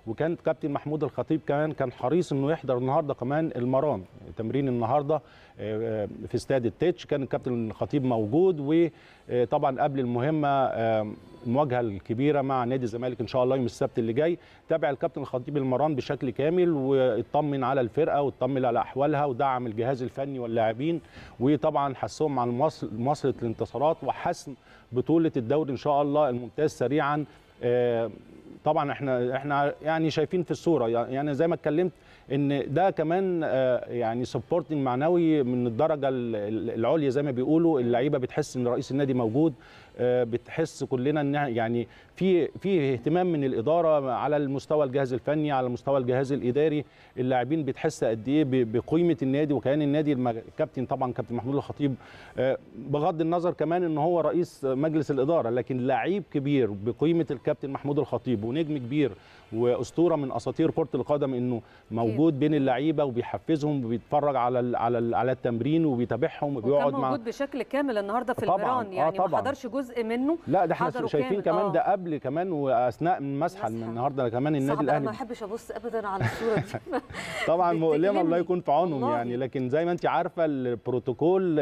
وكان كابتن محمود الخطيب كمان كان حريص انه يحضر النهارده كمان المران تمرين النهارده آه، في استاد التتش كان الكابتن الخطيب موجود وطبعا قبل المهمه آه، المواجهه الكبيره مع نادي الزمالك ان شاء الله يوم السبت اللي جاي تابع الكابتن الخطيب المران بشكل كامل واطمن على الفرقه واطمن على احوالها ودعم الجهاز الفني واللاعبين وطبعا حثهم على مواصل- مواصله الانتصارات وحسم بطوله الدوري ان شاء الله الممتاز سريعا آه، طبعا احنا احنا يعني شايفين في الصوره يعني زي ما اتكلمت ان ده كمان آه، يعني سبورتنج معنوي من الدرجه ال- ال- العليا زي ما بيقولوا اللعيبه بتحس ان رئيس النادي موجود آه، بتحس كلنا ان يعني في في اهتمام من الاداره على المستوى الجهاز الفني على مستوى الجهاز الاداري اللاعبين بتحس قد ايه ب- بقيمه النادي وكيان النادي الم- الكابتن طبعا كابتن محمود الخطيب آه، بغض النظر كمان ان هو رئيس مجلس الاداره لكن لعيب كبير بقيمه الكابتن محمود الخطيب ونجم كبير واسطوره من اساطير كره القدم انه موجود بين اللعيبه وبيحفزهم وبيتفرج على ال على ال على التمرين وبيتابعهم وبيقعد وكان مع موجود بشكل كامل النهارده في طبعاً، الميران آه يعني ما طبعاً. حضرش جزء منه لا ده احنا حضروا شايفين كامل، كمان آه. ده قبل كمان واثناء المسحه المسحة. النهارده كمان النادي صعب أنا ما الاهلي احبش ابص ابدا على الصوره دي طبعا مؤلمه الله بتألمني. يكون في عونهم والله. يعني لكن زي ما انت عارفه البروتوكول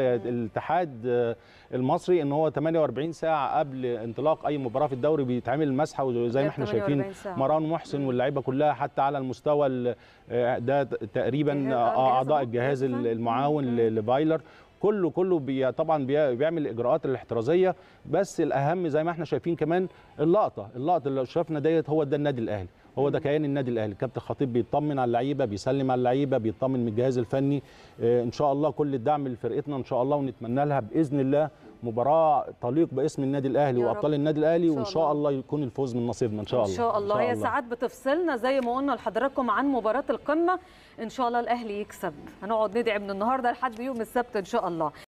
الاتحاد المصري ان هو 48 ساعه قبل انطلاق اي مباراه في الدوري بيتعمل المسحه وزي ما احنا شايفين 48 ساعة. مران محسن واللعيبه كلها حتى على المستوى ال- ده تقريبا جهاز- اعضاء جهاز الجهاز الفني. المعاون مم. ل- لفايلر كله كله بي طبعا بي بيعمل الاجراءات الاحترازيه بس الاهم زي ما احنا شايفين كمان اللقطه اللقطه اللي شفنا ديت هو ده النادي الاهلي هو ده كيان النادي الاهلي كابتن خطيب بيطمن على اللعيبه بيسلم على اللعيبه بيطمن من الجهاز الفني آه، ان شاء الله كل الدعم لفرقتنا ان شاء الله ونتمنى لها باذن الله مباراه تليق باسم النادي الاهلي يا رب. وابطال النادي الاهلي إن شاء وان شاء الله. الله يكون الفوز من نصيبنا ان شاء الله ان شاء الله هي ساعات بتفصلنا زي ما قلنا لحضراتكم عن مباراه القمه ان شاء الله الاهلي يكسب هنقعد ندعي من النهارده لحد يوم السبت ان شاء الله